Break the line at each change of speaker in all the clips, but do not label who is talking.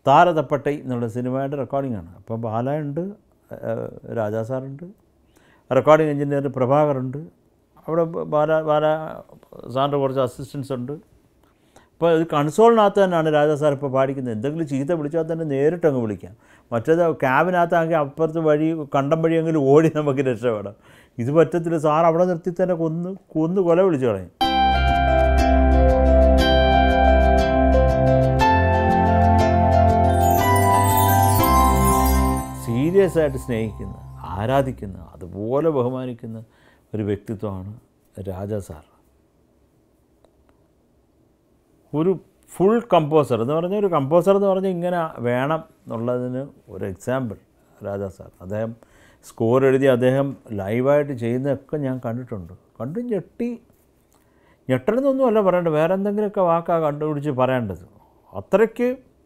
താരതപ്പട്ടൈ എന്നുള്ള സിനിമയുടെ റെക്കോർഡിംഗ് ആണ് അപ്പോൾ ബാലയുണ്ട് ഏഹ്, രാജാ സാറുണ്ട് റെക്കോർഡിംഗ് എഞ്ചിനീയർ പ്രഭാകറുണ്ട് അവിടെ ബാല ബാല സാറിൻ്റെ കുറച്ച് അസിസ്റ്റൻസ് ഉണ്ട് അപ്പോൾ ഇത് കൺസോളിനകത്ത് തന്നെയാണ് രാജാ സാർ ഇപ്പോൾ പാടിക്കുന്നത് എന്തെങ്കിലും ചീത്ത വിളിച്ചാൽ തന്നെ നേരിട്ട് അങ്ങ് വിളിക്കാം മറ്റേത് ക്യാബിനകത്താണെങ്കിൽ അപ്പുറത്ത് വഴി കണ്ടം വഴിയെങ്കിലും ഓടി നമുക്ക് രക്ഷപ്പെടാം ഇത് പറ്റത്തില്ല സാർ അവിടെ നിർത്തി തന്നെ കൊന്ന് കൊന്ന് കൊല വിളിച്ചു കളയും സീരിയസ് ആയിട്ട് സ്നേഹിക്കുന്ന ആരാധിക്കുന്ന അതുപോലെ ബഹുമാനിക്കുന്ന ഒരു വ്യക്തിത്വമാണ് രാജാ സാർ ഒരു ഫുൾ കമ്പോസർ എന്ന് പറഞ്ഞാൽ ഒരു കമ്പോസർ എന്ന് പറഞ്ഞാൽ ഇങ്ങനെ വേണം എന്നുള്ളതിന് ഒരു എക്സാമ്പിൾ രാജാ സാർ അദ്ദേഹം സ്കോർ എഴുതി അദ്ദേഹം ലൈവായിട്ട് ചെയ്യുന്നതൊക്കെ ഞാൻ കണ്ടിട്ടുണ്ട് കണ്ടു ഞെട്ടി ഞെട്ടണമെന്നൊന്നുമല്ല പറയേണ്ടത് വേറെ എന്തെങ്കിലുമൊക്കെ വാക്കാണ് കണ്ടുപിടിച്ച് പറയേണ്ടത് അത്രയ്ക്ക്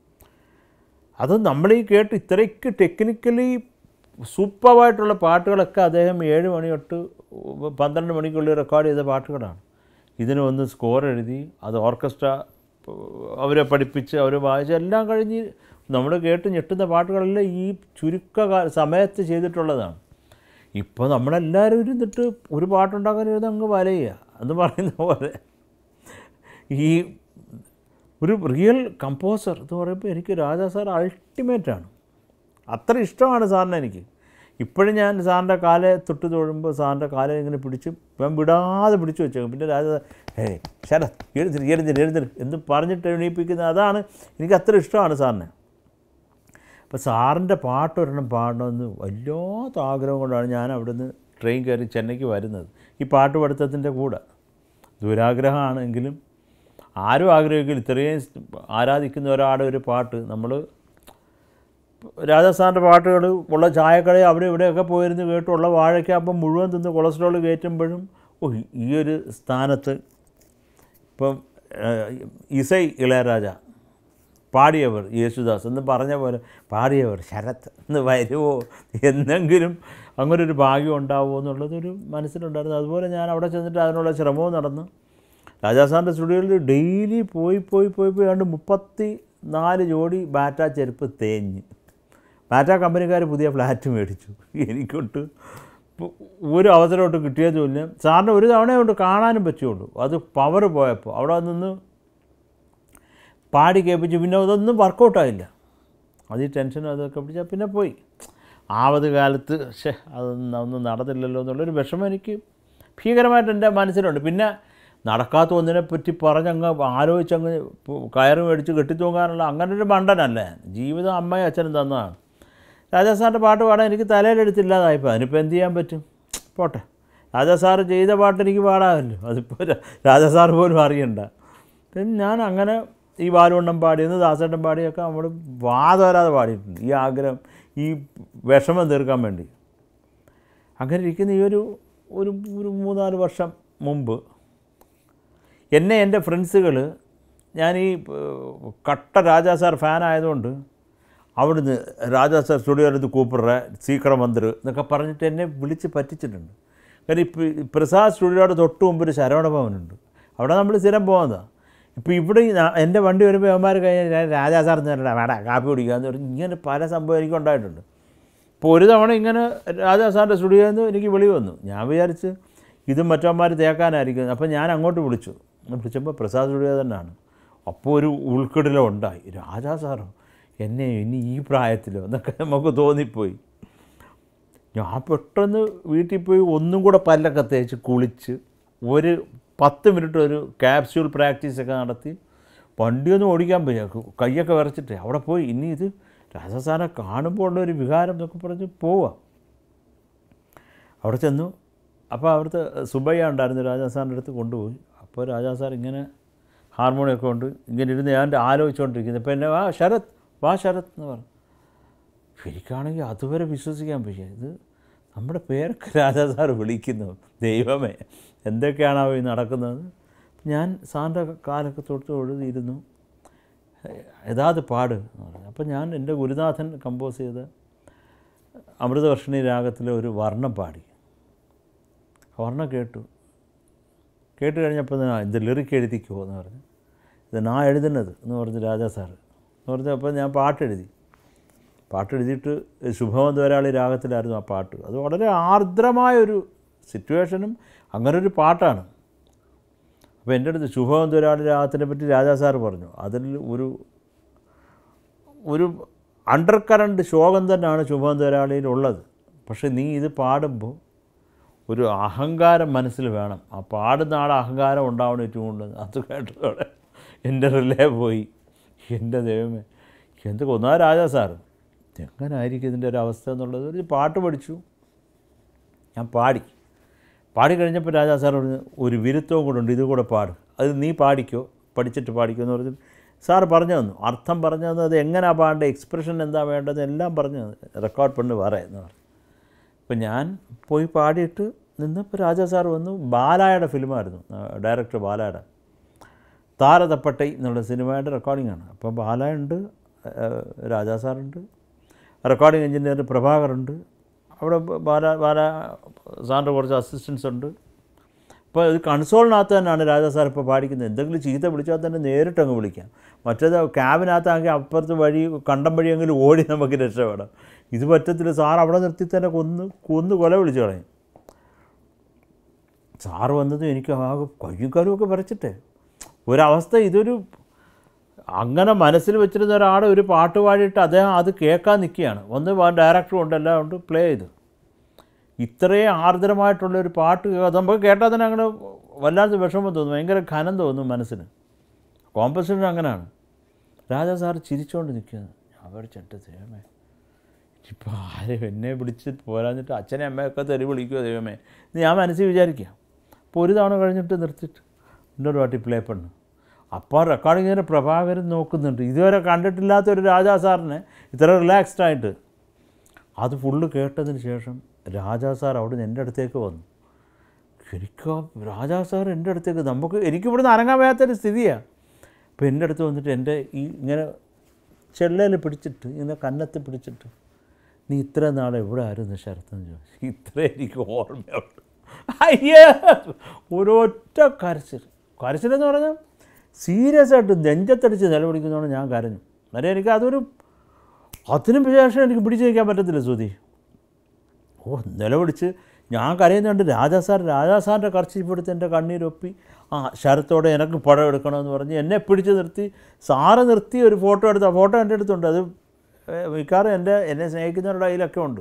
അത് നമ്മൾ ഈ കേട്ട് ഇത്രയ്ക്ക് ടെക്നിക്കലി സൂപ്പറായിട്ടുള്ള പാട്ടുകളൊക്കെ അദ്ദേഹം ഏഴ് മണി തൊട്ട് പന്ത്രണ്ട് മണിക്കുള്ളിൽ റെക്കോർഡ് ചെയ്ത പാട്ടുകളാണ് ഇതിന് ഒന്ന് സ്കോർ എഴുതി അത് ഓർക്കസ്ട്ര അവരെ പഠിപ്പിച്ച് അവർ വായിച്ച് എല്ലാം കഴിഞ്ഞ് നമ്മൾ കേട്ട് ഞെട്ടുന്ന പാട്ടുകളെല്ലാം ഈ ചുരുക്ക കാ- സമയത്ത് ചെയ്തിട്ടുള്ളതാണ് ഇപ്പോൾ നമ്മളെല്ലാവരും ഇരുന്നിട്ട് ഒരു പാട്ടുണ്ടാക്കാൻ ഇരുന്ന് അങ്ങ് വലയുക എന്ന് പറയുന്ന പോലെ ഈ ഒരു റിയൽ കമ്പോസർ എന്ന് പറയുമ്പോൾ എനിക്ക് രാജാ സാർ അൾട്ടിമേറ്റാണ് അത്ര ഇഷ്ടമാണ് സാറിന് എനിക്ക് ഇപ്പോഴും ഞാൻ സാറിൻ്റെ കാലെ തൊട്ട് തൊഴുമ്പോൾ സാറിൻ്റെ കാലെ ഇങ്ങനെ പിടിച്ച് ഞാൻ വിടാതെ പിടിച്ചു വെച്ചേക്കും പിന്നെ രാജാ ഏ ശര എഴുതിരി എഴുതിരി എഴുതിരി എന്ന് പറഞ്ഞിട്ട് എണീപ്പിക്കുന്ന അതാണ് എനിക്ക് അത്ര ഇഷ്ടമാണ് സാറിനെ അപ്പോൾ സാറിൻ്റെ പാട്ട് ഒരെണ്ണം പാടണമെന്ന് വല്ലാത്ത ആഗ്രഹം കൊണ്ടാണ് ഞാൻ അവിടുന്ന് ട്രെയിൻ കയറി ചെന്നൈക്ക് വരുന്നത് ഈ പാട്ട് പഠിത്തത്തിൻ്റെ കൂടെ ദുരാഗ്രഹമാണെങ്കിലും ആരും ആഗ്രഹിക്കില്ല ഇത്രയും ആരാധിക്കുന്ന ഒരാളുടെ ഒരു പാട്ട് നമ്മൾ രാജസ്ഥാൻ്റെ പാട്ടുകൾ ഉള്ള ചായക്കട അവിടെ ഇവിടെയൊക്കെ പോയിരുന്ന് കേട്ടുള്ള വാഴയ്ക്കപ്പം മുഴുവൻ തിന്ന് കൊളസ്ട്രോൾ കയറ്റുമ്പോഴും ഓ ഈ ഒരു സ്ഥാനത്ത് ഇപ്പം ഏഹ്, ഇസൈ ഇളയരാജ പാടിയവർ യേശുദാസ് എന്ന് പറഞ്ഞ പോലെ പാടിയവർ ശരത്ത് എന്ന് വരുമോ എന്നെങ്കിലും അങ്ങനെ ഒരു ഭാഗ്യം ഉണ്ടാവുമോ എന്നുള്ളതൊരു മനസ്സിലുണ്ടായിരുന്നു അതുപോലെ ഞാൻ അവിടെ ചെന്നിട്ട് അതിനുള്ള ശ്രമവും നടന്നു രാജാസാറിൻ്റെ സ്റ്റുഡിയോയിൽ ഡെയിലി പോയി പോയി പോയി പോയി കണ്ട് മുപ്പത്തി നാല് ജോഡി ബാറ്റ ചെരുപ്പ് തേഞ്ഞ് ബാറ്റ കമ്പനിക്കാർ പുതിയ ഫ്ലാറ്റ് മേടിച്ചു എനിക്കൊട്ട് ഇപ്പൊ ഒരു അവസരമൊട്ട് കിട്ടിയതുമില്ല സാറിന് ഒരു തവണയേ കൊണ്ട് കാണാനും പറ്റുള്ളൂ അത് പവർ പോയപ്പോൾ അവിടെ നിന്ന് പാടി കേൾപ്പിച്ചു പിന്നെ അതൊന്നും വർക്കൗട്ടായില്ല അത് ഈ ടെൻഷനും അതൊക്കെ പിടിച്ചാൽ പിന്നെ പോയി ആവത് കാലത്ത് ഷേ അതൊന്നും ഒന്നും നടന്നില്ലല്ലോ എന്നുള്ളൊരു വിഷമം എനിക്ക് ഭീകരമായിട്ട് എൻ്റെ മനസ്സിലുണ്ട് പിന്നെ നടക്കാത്ത ഒന്നിനെ പറ്റി പറഞ്ഞങ്ങ് ആലോചിച്ചങ്ങ് പു- കയറ് മേടിച്ച് കെട്ടിത്തൂങ്ങാനുള്ള അങ്ങനെ ഒരു മണ്ടനല്ല ഞാൻ. ജീവിതം അമ്മയും അച്ഛനും തന്നതാണ് രാജാസാറിൻ്റെ പാട്ട് പാടാൻ എനിക്ക് തലയിലെടുത്തില്ലാതായിപ്പോൾ അതിനിപ്പോൾ എന്ത് ചെയ്യാൻ പറ്റും പോട്ടെ രാജാസാറ് ചെയ്ത പാട്ട് എനിക്ക് പാടാമല്ലോ അതിപ്പോൾ രാ- രാജാസാറ് പോലും അറിയണ്ട പിന്നെ ഞാൻ അങ്ങനെ ഈ ബാലുവണ്ണം പാടിയെന്ന് ദാസേട്ടൻ പാടിയൊക്കെ നമ്മൾ വാതോരാതെ പാടിയിട്ടുണ്ട് ഈ ആഗ്രഹം ഈ വിഷമം തീർക്കാൻ വേണ്ടി അങ്ങനെ ഇരിക്കുന്ന ഈ ഒരു ഒരു ഒരു മൂന്നാല് വർഷം മുമ്പ് എന്നെ എൻ്റെ ഫ്രണ്ട്സുകൾ ഞാൻ ഈ ഏഹ്, കട്ട രാജാ സാർ ഫാൻ ആയതുകൊണ്ട് അവിടുന്ന് രാജാ സാർ സ്റ്റുഡിയോയിലത് കൂപ്പറെ സീക്ര മന്ദിർ എന്നൊക്കെ പറഞ്ഞിട്ട് എന്നെ വിളിച്ച് പറ്റിച്ചിട്ടുണ്ട് കാര്യം ഇപ്പം പ്രസാദ് സ്റ്റുഡിയോയുടെ തൊട്ട് മുമ്പ് ഒരു ശരവണ ഭവനുണ്ട് അവിടെ നമ്മൾ സ്ഥിരം പോകുന്നതാണ് ഇപ്പോൾ ഇവിടെ ഈ നാ- എൻ്റെ വണ്ടി വരുമ്പോൾ അവന്മാർ കഴിഞ്ഞാൽ ഞാൻ രാജാ സാർ എന്ന് പറഞ്ഞാൽ വേടാ കാപ്പി കുടിക്കാന്ന് പറഞ്ഞ് ഇങ്ങനെ പല സംഭവം എനിക്ക് ഉണ്ടായിട്ടുണ്ട് ഇപ്പോൾ ഒരു തവണ ഇങ്ങനെ രാജാ സാറിൻ്റെ സ്റ്റുഡിയോയിൽ നിന്ന് എനിക്ക് വിളി വന്നു ഞാൻ വിചാരിച്ച് ഇത് മറ്റവന്മാർ തേക്കാനായിരിക്കും അപ്പോൾ ഞാൻ അങ്ങോട്ട് വിളിച്ചു വിളിച്ചപ്പോൾ പ്രസാദ് സ്റ്റുഡിയോ തന്നെയാണ് അപ്പോൾ ഒരു ഉൾക്കിടലം ഉണ്ടായി രാജാ സാറോ എന്നെ ഇനി ഈ പ്രായത്തിലോ എന്നൊക്കെ നമുക്ക് തോന്നിപ്പോയി ഞാൻ പെട്ടെന്ന് വീട്ടിൽ പോയി ഒന്നും കൂടെ പല്ലൊക്കെ തേച്ച് കുളിച്ച് ഒരു പത്ത് മിനിറ്റ് ഒരു ക്യാപ്സ്യൂൾ പ്രാക്ടീസൊക്കെ നടത്തി വണ്ടിയൊന്നും ഓടിക്കാൻ പോയി കൈയൊക്കെ വിറച്ചിട്ട് അവിടെ പോയി ഇനി ഇത് രാജസ്ഥാനെ കാണുമ്പോൾ ഉള്ള ഒരു വികാരം എന്നൊക്കെ പറഞ്ഞ് പോവാം അവിടെ ചെന്നു അപ്പോൾ അവിടുത്തെ സുബയ്യ ഉണ്ടായിരുന്നു രാജാസാറിൻ്റെ അടുത്ത് കൊണ്ടുപോയി അപ്പോൾ രാജാ സാർ ഇങ്ങനെ ഹാർമോണിയൊക്കെ ഉണ്ട് ഇങ്ങനെ ഇരുന്ന് ഞാൻ ആലോചിച്ചുകൊണ്ടിരിക്കുന്നത് ഇപ്പോൾ എന്നെ വാ ശരത് വാ ശരത് എന്ന് പറഞ്ഞു ശരിക്കാണെങ്കിൽ അതുവരെ വിശ്വസിക്കാൻ പറ്റില്ല ഇത് നമ്മുടെ പേരൊക്കെ രാജാ സാർ വിളിക്കുന്നു ദൈവമേ എന്തൊക്കെയാണാവോ ഈ നടക്കുന്നത് ഞാൻ സാറിൻ്റെ കാലൊക്കെ തൊട്ട് എഴുതിയിരുന്നു യഥാത് പാട് എന്ന് പറഞ്ഞു അപ്പോൾ ഞാൻ എൻ്റെ ഗുരുനാഥൻ കമ്പോസ് ചെയ്ത അമൃതവർഷിണി രാഗത്തിലെ ഒരു വർണ്ണം പാടി വർണ്ണം കേട്ടു കേട്ട് കഴിഞ്ഞപ്പോൾ ഞാൻ ഇത് ലിറിക്ക് എഴുതിക്കോ എന്ന് പറഞ്ഞു ഇത് നാ എഴുതുന്നത് എന്ന് പറഞ്ഞു രാജാ സാറ് എന്ന് പറഞ്ഞപ്പോൾ ഞാൻ പാട്ടെഴുതി പാട്ടെഴുതിയിട്ട് ശുഭമന്തുവരാളി രാഗത്തിലായിരുന്നു ആ പാട്ട് അത് വളരെ ആർദ്രമായൊരു സിറ്റുവേഷനും അങ്ങനെ ഒരു പാട്ടാണ് അപ്പോൾ എൻ്റെ അടുത്ത് ശുഭമന്തുവരാളി രാഗത്തിനെ പറ്റി രാജാ സാറ് പറഞ്ഞു അതിൽ ഒരു ഒരു അണ്ടർ കറണ്ട് ശോകം തന്നെയാണ് ശുഭമന്തുവരാളിയിലുള്ളത് പക്ഷേ നീ ഇത് പാടുമ്പോൾ ഒരു അഹങ്കാരം മനസ്സിൽ വേണം ആ പാടുന്ന ആൾ അഹങ്കാരം ഉണ്ടാവണം ഏറ്റവും കൊണ്ട് അത് കേട്ടതോടെ എൻ്റെ റിലേ പോയി എൻ്റെ ദൈവമേ എന്ത് കൊന്നാ രാജാ സാറ് എങ്ങനായിരിക്കും ഇതിൻ്റെ ഒരു അവസ്ഥ എന്നുള്ളത് ഒരു പാട്ട് പഠിച്ചു ഞാൻ പാടി പാടി കഴിഞ്ഞപ്പോൾ രാജാ സാർ പറഞ്ഞു ഒരു വിരുത്തവും കൂടെ ഉണ്ട് ഇത് കൂടെ പാട് അത് നീ പാടിക്കോ പഠിച്ചിട്ട് പാടിക്കോ എന്ന് പറഞ്ഞിട്ട് സാർ പറഞ്ഞു തന്നു അർത്ഥം പറഞ്ഞു തന്നു അത് എങ്ങനെയാണ് പാടേണ്ടത് എക്സ്പ്രഷൻ എന്താ വേണ്ടത് എല്ലാം പറഞ്ഞു തന്നു റെക്കോർഡ് പെണ്ണ് പറ എന്ന് പറഞ്ഞു അപ്പം ഞാൻ പോയി പാടിയിട്ട് നിന്നപ്പോൾ രാജാ സാർ വന്നു ബാലായുടെ ഫിലിമായിരുന്നു ഡയറക്ടർ ബാലായുടെ താരതപ്പട്ടൈ എന്നുള്ള സിനിമയുടെ റെക്കോർഡിംഗ് ആണ് അപ്പോൾ ബാലയുണ്ട് ഏഹ് രാജാ സാറുണ്ട് റെക്കോർഡിംഗ് എഞ്ചിനീയർ പ്രഭാകറുണ്ട് അവിടെ ബാല ബാല സാറിൻ്റെ കുറച്ച് അസിസ്റ്റൻസ് ഉണ്ട് അപ്പോൾ ഇത് കൺസോളിനകത്ത് തന്നെയാണ് രാജാ സാർ ഇപ്പോൾ പാടിക്കുന്നത് എന്തെങ്കിലും ചീത്ത വിളിച്ചാൽ തന്നെ നേരിട്ട് അങ്ങ് വിളിക്കാം മറ്റേത് ക്യാബിനകത്താണെങ്കിൽ അപ്പുറത്ത് വഴി കണ്ടം വഴിയെങ്കിലും ഓടി നമുക്ക് രക്ഷപ്പെടാം ഇത് പറ്റത്തില്ല സാർ അവിടെ നിർത്തി തന്നെ കൊന്ന് കൊന്ന് കൊല വിളിച്ചു കളയും സാറ് വന്നതും എനിക്ക് ആകെ കയ്യും കാലും ഒക്കെ വരച്ചിട്ടേ ഒരവസ്ഥ ഇതൊരു അങ്ങനെ മനസ്സിൽ വെച്ചിരുന്ന ഒരാൾ ഒരു പാട്ട് പാടിയിട്ട് അദ്ദേഹം അത് കേൾക്കാൻ നിൽക്കുകയാണ് ഒന്ന് ഡയറക്ടറും ഉണ്ട് എല്ലാം ഉണ്ട് പ്ലേ ചെയ്തു ഇത്രയും ആർദ്രമായിട്ടുള്ള ഒരു പാട്ട് കേൾക്കാൻ നമുക്ക് കേട്ടാൽ തന്നെ അങ്ങനെ വല്ലാത്ത വിഷമം തോന്നും ഭയങ്കര ഖനം തോന്നും മനസ്സിന് കോമ്പസിഷൻ അങ്ങനെയാണ് രാജാ സാർ ചിരിച്ചുകൊണ്ട് നിൽക്കുന്നത് ഞാൻ പഠിച്ചിട്ട് ദൈവമേ ഇപ്പോൾ ആരും എന്നെ പിടിച്ച് പോരാഞ്ഞിട്ട് അച്ഛനെ അമ്മയൊക്കെ തെറി വിളിക്കുമോ ദൈവമേ എന്ന് ഞാൻ മനസ്സിൽ വിചാരിക്കുക അപ്പോൾ ഒരു തവണ കഴിഞ്ഞിട്ട് നിർത്തിയിട്ട് ഇന്നൊരു പാട്ടി പ്ലേ പണ്ണു അപ്പോൾ റെക്കോർഡിങ്ങിന് പ്രഭാകരൻ നോക്കുന്നുണ്ട് ഇതുവരെ കണ്ടിട്ടില്ലാത്ത ഒരു രാജാ സാറിനെ ഇത്ര റിലാക്സ്ഡ് ആയിട്ട് അത് ഫുള്ള് കേട്ടതിന് ശേഷം രാജാ സാർ അവിടെ നിന്ന് എൻ്റെ അടുത്തേക്ക് വന്നു എനിക്ക് ആ രാജാ സാർ എൻ്റെ അടുത്തേക്ക് നമുക്ക് എനിക്കിവിടുന്ന് അനങ്ങാൻ വയ്യാത്തൊരു സ്ഥിതിയാണ് അപ്പോൾ എൻ്റെ അടുത്ത് വന്നിട്ട് എൻ്റെ ഈ ഇങ്ങനെ ചെള്ളയിൽ പിടിച്ചിട്ട് ഇങ്ങനെ കന്നത്ത് പിടിച്ചിട്ട് നീ ഇത്ര നാൾ എവിടെ ആയിരുന്നു ശരത്തെന്ന് ചോദിച്ചു ഇത്ര എനിക്ക് ഓർമ്മയുണ്ട് അയ്യേ ഒരൊറ്റ കരച്ചിൽ കരച്ചിലെന്ന് പറഞ്ഞാൽ സീരിയസ് ആയിട്ട് നെഞ്ചത്തടിച്ച് നിലവിളിക്കുന്നതുകൊണ്ട് ഞാൻ കരഞ്ഞു അന്നേരം എനിക്ക് അതൊരു അതിനും ശേഷം എനിക്ക് പിടിച്ചു നിൽക്കാൻ പറ്റത്തില്ല സുധി ഓ നിലവിളിച്ച് ഞാൻ കരയുന്നുണ്ട് രാജാ സാർ രാജാ സാറിൻ്റെ കർച്ചിപ്പെടുത്ത് എൻ്റെ കണ്ണീരൊപ്പി ആ ശരത്തോടെ എനിക്ക് പടം എടുക്കണമെന്ന് പറഞ്ഞ് എന്നെ പിടിച്ച് നിർത്തി സാറ് നിർത്തി ഒരു ഫോട്ടോ എടുത്ത ഫോട്ടോ എൻ്റെ അടുത്തുണ്ട് അത് ഏഹ്, മിക്കവാറും എൻ്റെ എന്നെ സ്നേഹിക്കുന്നവരുടെ കയ്യിലൊക്കെ ഉണ്ട്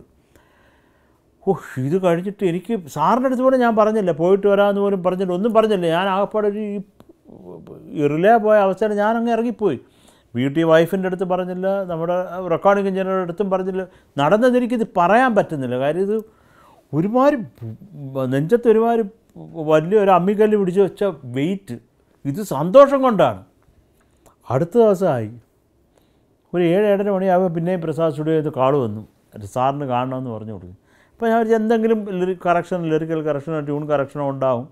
ഓ ഇത് കഴിഞ്ഞിട്ട് എനിക്ക് സാറിൻ്റെ അടുത്ത് പോലും ഞാൻ പറഞ്ഞില്ല പോയിട്ട് വരാമെന്ന് പോലും പറഞ്ഞില്ല ഒന്നും പറഞ്ഞില്ല ഞാൻ ആകപ്പാടെ ഒരു ഈ റിലേ പോയ അവസ്ഥയിൽ ഞാൻ അങ്ങ് ഇറങ്ങിപ്പോയി വീട്ടിൽ വൈഫിൻ്റെ അടുത്ത് പറഞ്ഞില്ല നമ്മുടെ റെക്കോർഡിംഗ് എഞ്ചിനീയറുടെ അടുത്തും പറഞ്ഞില്ല നടന്നത് എനിക്കിത് പറയാൻ പറ്റുന്നില്ല കാര്യം ഇത് ഒരുമാതിരി നെഞ്ചത്ത് ഒരുമാതിരി വലിയൊരു അമ്മിക്കല്ല് പിടിച്ച് വെച്ച വെയിറ്റ് ഇത് സന്തോഷം കൊണ്ടാണ് അടുത്ത ദിവസമായി ഒരു ഏഴ് ഏഴര മണിയാകുമ്പോൾ പിന്നെയും പ്രസാദ് സ്റ്റുഡിയോ ചെയ്ത് കാള് വന്നു ഒരു സാറിന് കാണണമെന്ന് പറഞ്ഞു കൊടുക്കും അപ്പോൾ ഞാൻ വിചാരിച്ചു എന്തെങ്കിലും ലിറിക് കറക്ഷൻ ലിറിക്കൽ കറക്ഷനോ ട്യൂൺ കറക്ഷനോ ഉണ്ടാവും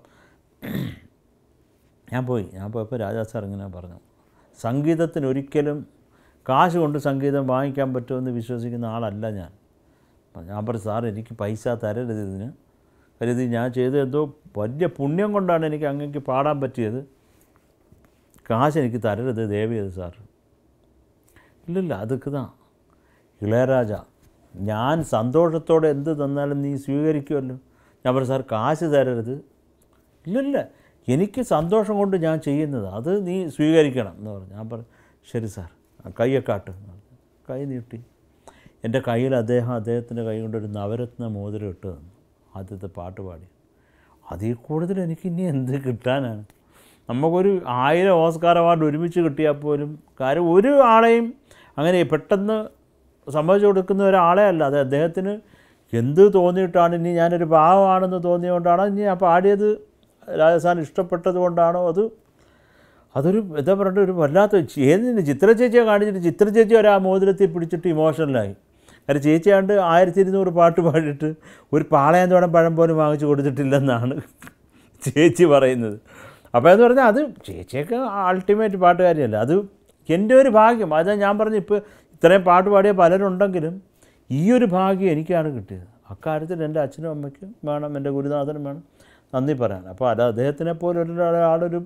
ഞാൻ പോയി ഞാൻ പോയപ്പോൾ രാജാ സാർ ഇങ്ങനെ പറഞ്ഞു സംഗീതത്തിന് ഒരിക്കലും കാശ് കൊണ്ട് സംഗീതം വാങ്ങിക്കാൻ പറ്റുമെന്ന് വിശ്വസിക്കുന്ന ആളല്ല ഞാൻ അപ്പോൾ ഞാൻ പറഞ്ഞു സാർ എനിക്ക് പൈസ തരരുത് ഇതിന് കരുതി ഞാൻ ചെയ്ത എന്തോ വലിയ പുണ്യം കൊണ്ടാണ് എനിക്ക് അങ്ങേക്ക് പാടാൻ പറ്റിയത് കാശ് എനിക്ക് തരരുത് ദേവിയത് സാർ ഇല്ലില്ല അതൊക്കെ താ ഇളയരാജ ഞാൻ സന്തോഷത്തോടെ എന്ത് തന്നാലും നീ സ്വീകരിക്കുമല്ലോ ഞാൻ പറഞ്ഞു സാർ കാശ് തരരുത് ഇല്ലില്ല എനിക്ക് സന്തോഷം കൊണ്ട് ഞാൻ ചെയ്യുന്നത് അത് നീ സ്വീകരിക്കണം എന്ന് പറഞ്ഞു ഞാൻ പറഞ്ഞു ശരി സാർ ആ കൈയൊക്കെ ആട്ട് എന്ന് പറഞ്ഞു കൈ നീട്ടി എൻ്റെ കയ്യിൽ അദ്ദേഹം അദ്ദേഹത്തിൻ്റെ കൈ കൊണ്ടൊരു നവരത്ന മോതിരം ഇട്ട് തന്നു ആദ്യത്തെ പാട്ട് പാടി അതിൽ കൂടുതൽ എനിക്ക് ഇനി എന്ത് കിട്ടാനാണ് നമുക്കൊരു ആയിരം ഓസ്കാർ അവാർഡ് ഒരുമിച്ച് കിട്ടിയാൽ പോലും കാര്യം ഒരു ആളെയും അങ്ങനെ പെട്ടെന്ന് സമ്മതിച്ചു കൊടുക്കുന്ന ഒരാളെ അല്ല അത് അദ്ദേഹത്തിന് എന്ത് തോന്നിയിട്ടാണ് ഇനി ഞാനൊരു പാവമാണെന്ന് തോന്നിയതുകൊണ്ടാണോ ഇനി ആ പാടിയത് രാജസ്ഥാൻ ഇഷ്ടപ്പെട്ടത് കൊണ്ടാണോ അത് അതൊരു എന്താ പറയണ്ട ഒരു വല്ലാത്ത ഏതിന് ചിത്ര ചേച്ചിയെ കാണിച്ചിട്ട് ചിത്ര ചേച്ചി ഒരു ആ മോതിരത്തിൽ പിടിച്ചിട്ട് ഇമോഷണലായി കാരണം ചേച്ചിയാണ്ട് ആയിരത്തി ഇരുന്നൂറ് പാട്ട് പാടിയിട്ട് ഒരു പാളയന്തോടം പഴം പോലും വാങ്ങിച്ചു കൊടുത്തിട്ടില്ലെന്നാണ് ചേച്ചി പറയുന്നത് അപ്പോൾ എന്ന് പറഞ്ഞാൽ അത് ചേച്ചിയൊക്കെ അൾട്ടിമേറ്റ് പാട്ടുകാരിയല്ല അത് എൻ്റെ ഒരു ഭാഗ്യം അതാ ഞാൻ പറഞ്ഞു ഇപ്പോൾ ഇത്രയും പാട്ട് പാടിയ പലരുണ്ടെങ്കിലും ഈ ഒരു ഭാഗ്യം എനിക്കാണ് കിട്ടിയത് അക്കാര്യത്തിൽ എൻ്റെ അച്ഛനും അമ്മയ്ക്കും വേണം എൻ്റെ ഗുരുനാഥനും വേണം നന്ദി പറയാൻ അപ്പോൾ അത് അദ്ദേഹത്തിനെ പോലെ ഒരാളൊരു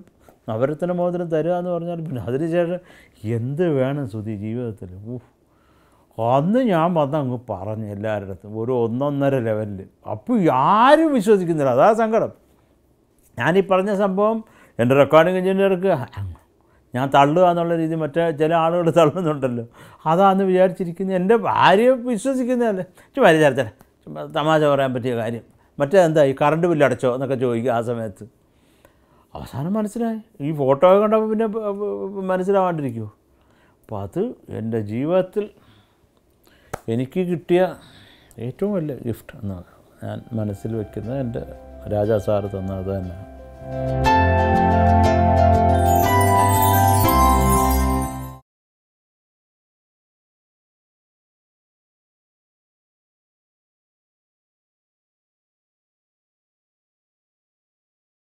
നവരത്ന മോതിരം തരിക എന്ന് പറഞ്ഞാൽ പിന്നെ അതിനുശേഷം എന്ത് വേണം സുധി ജീവിതത്തിൽ ഊഹ് അന്ന് ഞാൻ വന്ന് അങ്ങ് പറഞ്ഞു എല്ലാവരുടെ അടുത്തും ഒരു ഒന്നൊന്നര ലെവലിൽ അപ്പോൾ ആരും വിശ്വസിക്കുന്നില്ല അതാ സങ്കടം ഞാനീ പറഞ്ഞ സംഭവം എൻ്റെ റെക്കോർഡിംഗ് എഞ്ചിനീയർക്ക് ഞാൻ തള്ളുക എന്നുള്ള രീതി മറ്റേ ചില ആളുകൾ തള്ളുന്നുണ്ടല്ലോ അതാന്ന് വിചാരിച്ചിരിക്കുന്നത് എൻ്റെ ഭാര്യ വിശ്വസിക്കുന്നതല്ലേ ചുമ്മാ വിചാരിച്ചേ ചുമ്മാ തമാശ പറയാൻ പറ്റിയ കാര്യം മറ്റേ എന്താ ഈ കറണ്ട് ബില്ല് അടച്ചോ എന്നൊക്കെ ചോദിക്കും ആ സമയത്ത് അവസാനം മനസ്സിലായി ഈ ഫോട്ടോ കണ്ടപ്പോൾ പിന്നെ പ- പ- മനസ്സിലാവാണ്ടിരിക്കുമോ അപ്പോൾ അത് എൻ്റെ ജീവിതത്തിൽ എനിക്ക് കിട്ടിയ ഏറ്റവും വലിയ ഗിഫ്റ്റ് എന്നാണ് ഞാൻ മനസ്സിൽ വെക്കുന്നത് എൻ്റെ രാജാ സാറ് തന്നത് അത് തന്നെ